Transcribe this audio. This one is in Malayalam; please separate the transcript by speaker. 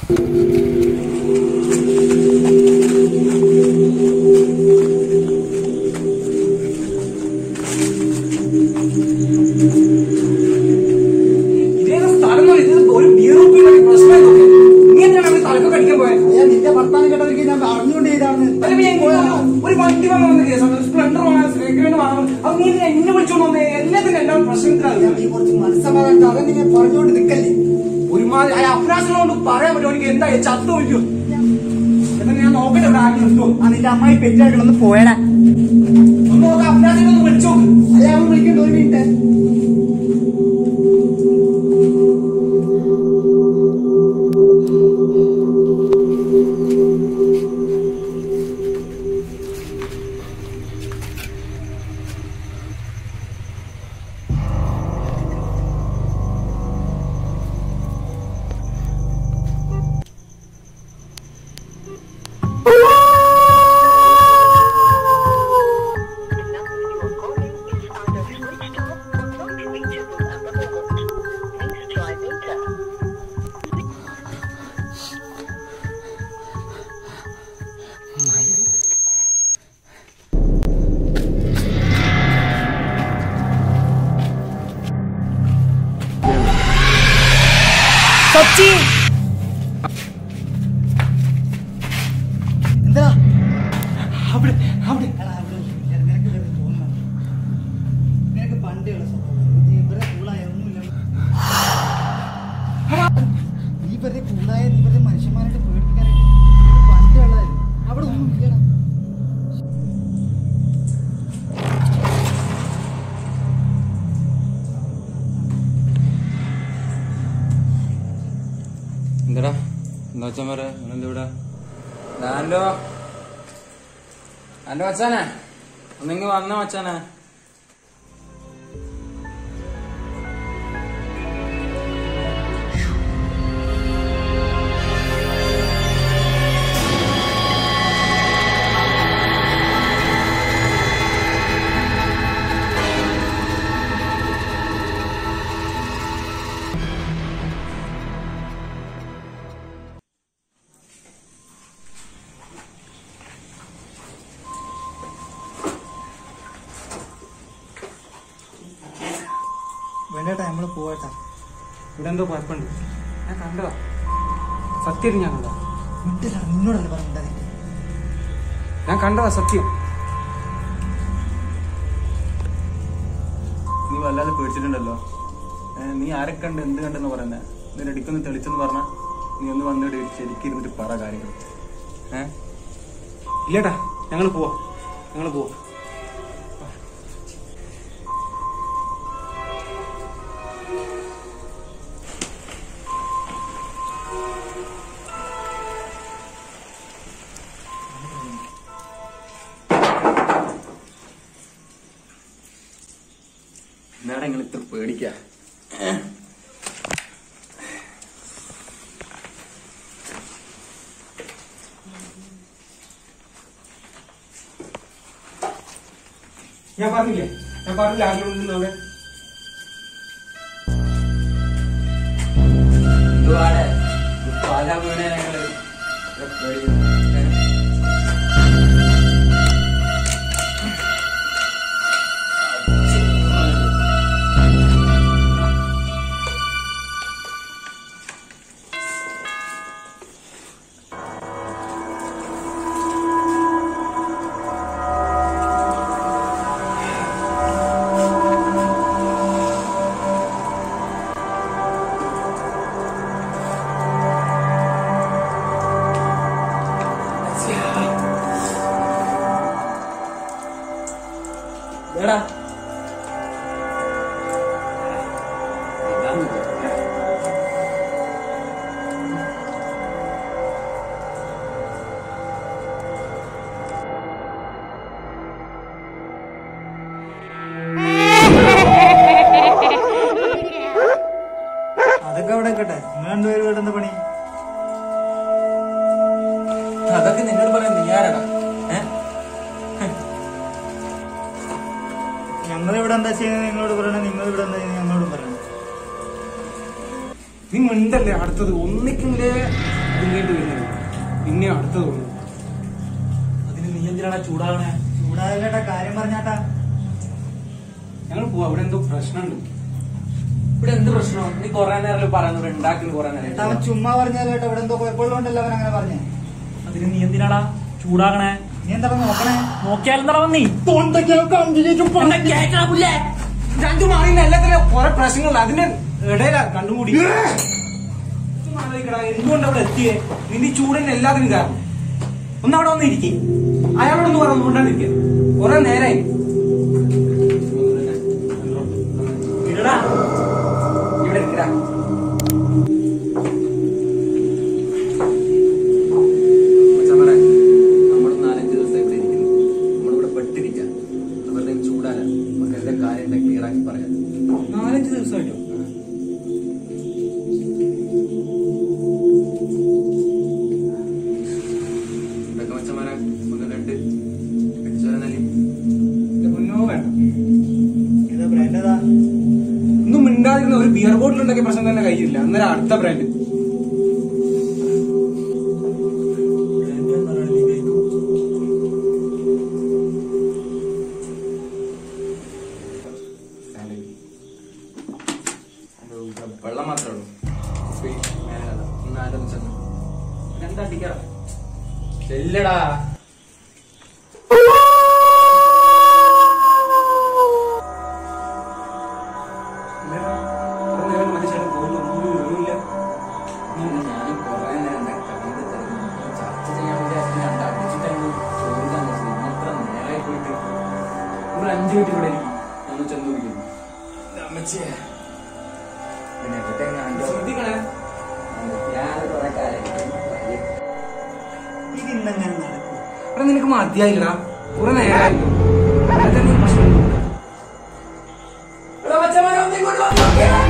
Speaker 1: ഇതേത് സ്ഥലം എന്ന് പറയുന്നത് ഇത് ഒരു ബിയർ കുപ്പിയുടെ പ്രശ്നം നോക്കി നീ എന്തിനാണ് അവന് തലക്ക് കടിക്കാൻ പോയത്
Speaker 2: അയ്യാ നിന്റെ ഭർത്താനം കേട്ടവർക്ക് ഞാൻ അറിഞ്ഞുകൊണ്ട് ചെയ്താണ്
Speaker 1: അല്ല, പിന്നെ എനിക്ക് ഒരു വണ്ടി വാങ്ങാൻ വന്ന കേസാണ് സ്പ്ലെൻഡർ വാങ്ങാൻ സെക്കൻഡ് വാങ്ങാൻ അത് നീ എന്തിനാ എന്നെ വിളിച്ചോണ്ട് വന്നേ എല്ലാത്തിനും എല്ലാം പ്രശ്നത്തിലാണ്
Speaker 2: നീ കുറച്ച് മനസ്സമാധാനം അതെ നീ പറഞ്ഞുകൊണ്ട് നിൽക്കല്ലേ
Speaker 1: ഒരുമാതിരി അഭ്യാസങ്ങളോട് പറയാൻ പറ്റുമോ എനിക്ക് എന്താ ചത്തു വിളിക്കോ എന്നാ ഞാൻ നോക്കട്ടെ ഇവിടെ ആക്കി നിർത്തുമോ
Speaker 2: ആ നിന്റെ അമ്മായി പെറ്റാക്കളൊന്ന് പോയടാ
Speaker 1: ഒന്ന് നോക്കാം അഭ്യാസങ്ങളൊന്ന് വിളിച്ചു നോക്ക്
Speaker 2: അല്ലെ അവൻ വിളിക്കണ്ട ഒരു minute
Speaker 3: The number you are calling is either switched off or not reachable at the moment. Please try later.
Speaker 2: Sachi എന്താ
Speaker 1: അവിടെ അവിടെ
Speaker 2: എടാ, അവിടെ ഇല്ല. നിനക്ക് വെറുതെ തോന്നുന്നു. നിനക്ക് പണ്ടേ ഉള്ള സ്വഭാവം. നീ ഇവരെ കൂളായ ഒന്നുമില്ല. നീ വെറുതെ കൂളായ നീ വെറുതെ മനുഷ്യന്മാരായിട്ട് പേടിപ്പിക്കാനായിട്ട് ഇത് പണ്ടേ ഉള്ളതായിരുന്നു അവിടെ ഒന്നും ഇല്ലടാ
Speaker 4: എന്താടാ എന്താ വച്ചാൻ പറ നിങ്ങളെന്താ ഇവിടെ ആൻഡോ ആൻഡോ വച്ചാനെ ഒന്നിങ്ങ് വന്ന വച്ചാനെ
Speaker 2: വേണ്ടേട്ടാ നമ്മള് പോവട്ടാ
Speaker 1: ഇവിടെ എന്തോ കുഴപ്പമുണ്ട് ഞാൻ കണ്ടതാ സത്യം ഞാൻ കണ്ടതാ
Speaker 2: മിണ്ടില്ല നിന്നോടല്ലേ പറഞ്ഞിട്ടുണ്ടായി
Speaker 1: ഞാൻ കണ്ടതാ സത്യം
Speaker 4: നീ വല്ലാതെ പേടിച്ചിട്ടുണ്ടല്ലോ ഏ, നീ ആരെ കണ്ട് എന്ത് കണ്ടെന്ന് പറയുന്നേ നിന്റെ അടിക്കൊന്ന് തെളിച്ചെന്ന് പറഞ്ഞ നീ ഒന്ന് വന്നിട്ട് ശരിക്കും ഇരുന്നിട്ട് പറ കാര്യങ്ങൾ ഏഹ്
Speaker 1: ഇല്ലേട്ടാ ഞങ്ങൾ പോവാ ഞങ്ങൾ പോവാ
Speaker 4: എന്നാടാ നിങ്ങൾ ഇത്ര പേടിക്കാ
Speaker 1: ഞാൻ പറഞ്ഞില്ലേ ഞാൻ പറഞ്ഞില്ല ആരെങ്കിലും അവിടെ
Speaker 4: എന്തുവാടെ പല വീണേ ഞങ്ങള് ഇവിടെ പേടിക്കുന്നു. ഏ? എടാ ഇതാന്ന് തോന്നുന്നു.
Speaker 2: അതൊക്കെ അവിടെ കേട്ടെ നിങ്ങൾ രണ്ടുപേരും ഇവിടെ എന്താ പണി
Speaker 4: അതൊക്കെ നിന്നോട് പറയാൻ നീ ആരാടാ ഏ
Speaker 2: ഞങ്ങൾ ഇവിടെ എന്താ ചെയ്യുന്നത് നിങ്ങളോട് പറയണേ നിങ്ങൾ ഇവിടെ എന്താ ചെയ്യുന്നത് ഞങ്ങളോട് പറയണം
Speaker 1: നീ മിണ്ടല്ലേ അടുത്തത് ഒന്നിക്കില്ലേ ഇതിലേക്ക് വരുന്നത് പിന്നെ അടുത്ത തോന്നുന്നു
Speaker 5: അതിന് നീ എന്തിനാണ് ചൂടാകണേ
Speaker 2: ചൂടാകേട്ടാ കാര്യം പറഞ്ഞാട്ടാ
Speaker 1: ഞങ്ങൾ പോവാ അവിടെ എന്തോ പ്രശ്നമുണ്ട്
Speaker 5: ഇവിടെ എന്ത് പ്രശ്നം നീ കൊറേ നേരം പറയുന്നത് ഉണ്ടാക്കുന്നു കൊറേ
Speaker 2: ഏട്ടാ അവൻ
Speaker 5: നേരം
Speaker 2: ചുമ്മാ പറഞ്ഞാലോ ഏട്ടാ ഇവിടെ എന്തോ കുഴപ്പമുള്ളതുകൊണ്ടല്ലോ അവൻ അങ്ങനെ പറഞ്ഞേ
Speaker 5: അതിന് നീ എന്തിനാടാ ചൂടാകണേ
Speaker 2: നീ എന്താ നോക്കണേ
Speaker 5: നോക്കിയാൽ എന്താ നീ
Speaker 1: രണ്ടു മാറിന് എല്ലാത്തിനും കുറെ പ്രശ്നങ്ങൾ അതിന്റെ ഇടയിലാ കണ്ടുകൂടി എന്തുകൊണ്ട് അവിടെ എത്തിയേ നിന്റെ ഈ ചൂടിന് എല്ലാത്തിനും കാരണം ഒന്ന് അവിടെ വന്ന് ഇരിക്കേ അയാളോടൊന്ന് പറഞ്ഞു കൊണ്ടാണ്ടിരിക്കുക കുറെ നേരായി
Speaker 5: ഇടടാ
Speaker 1: ഇവിടെ ഇരിക്കടാ
Speaker 4: മച്ചാമാരെ, നമ്മള് നാലഞ്ച് ദിവസം ഇവിടെ ഇരിക്കുന്നു നമ്മളിവിടെ പെട്ടിരിക്കാം വെറുതെ ചൂടാല നമുക്ക് എല്ലാ കാര്യം ക്ലിയർ ആക്കി പറയാം
Speaker 1: നാലഞ്ച് ദിവസമായിട്ടോ
Speaker 4: ഇതൊക്കെ മച്ചമാരെ ഒന്ന് രണ്ട് അടിച്ചോരനല്ലി
Speaker 1: എന്റെ മുന്നോ വേണ്ട
Speaker 2: ഏതാ ബ്രാൻഡ് ഏതാ
Speaker 1: ഒന്നും മിണ്ടാതിരുന്ന ഒരു ബിയർ ബോട്ടിൽ ഉണ്ടാക്കിയ പ്രശ്നം തന്നെ കഴിയില്ല അന്നേരം അടുത്ത ബ്രാൻഡ്
Speaker 4: വെള്ളം മാത്രമേ ഉള്ളൂ ഉപ്പി, മേലല്ല. ഒന്ന് ആരും ചെന്ന്
Speaker 5: എന്താ അടിക്കാറാ
Speaker 4: ചെല്ലടാ ഞാനും കുറേ നേരം കണ്ടിട്ട് ചർച്ച ചെയ്യാൻ വിചാരിച്ചു രണ്ട് അടിച്ചിട്ടാണ് ചോദിക്കാൻ വെച്ചത് ഇന്ന് എത്ര നേരായി പോയിട്ട് ഒരു അഞ്ചു മിനിറ്റ് ഇവിടെ ഇരിക്കും ഒന്ന് ചെന്ന് വിളിക്കുന്നു അമ്മച്ചിയെ പിന്നെ എവിടെ
Speaker 1: ശ്രദ്ധിക്കണേ
Speaker 4: ഞാൻ കുറെ കാര്യം
Speaker 2: ഇത് ഇന്നെങ്ങനെ നടക്കും
Speaker 1: എടാ നിനക്ക് മതിയായില്ലടാ കുറെ നേരമായി അതൊക്കെ നീ പ്രശ്നം
Speaker 5: മച്ചമാരെ ഒന്നും ഇങ്ങോട്ട് വന്നോക്കിയേ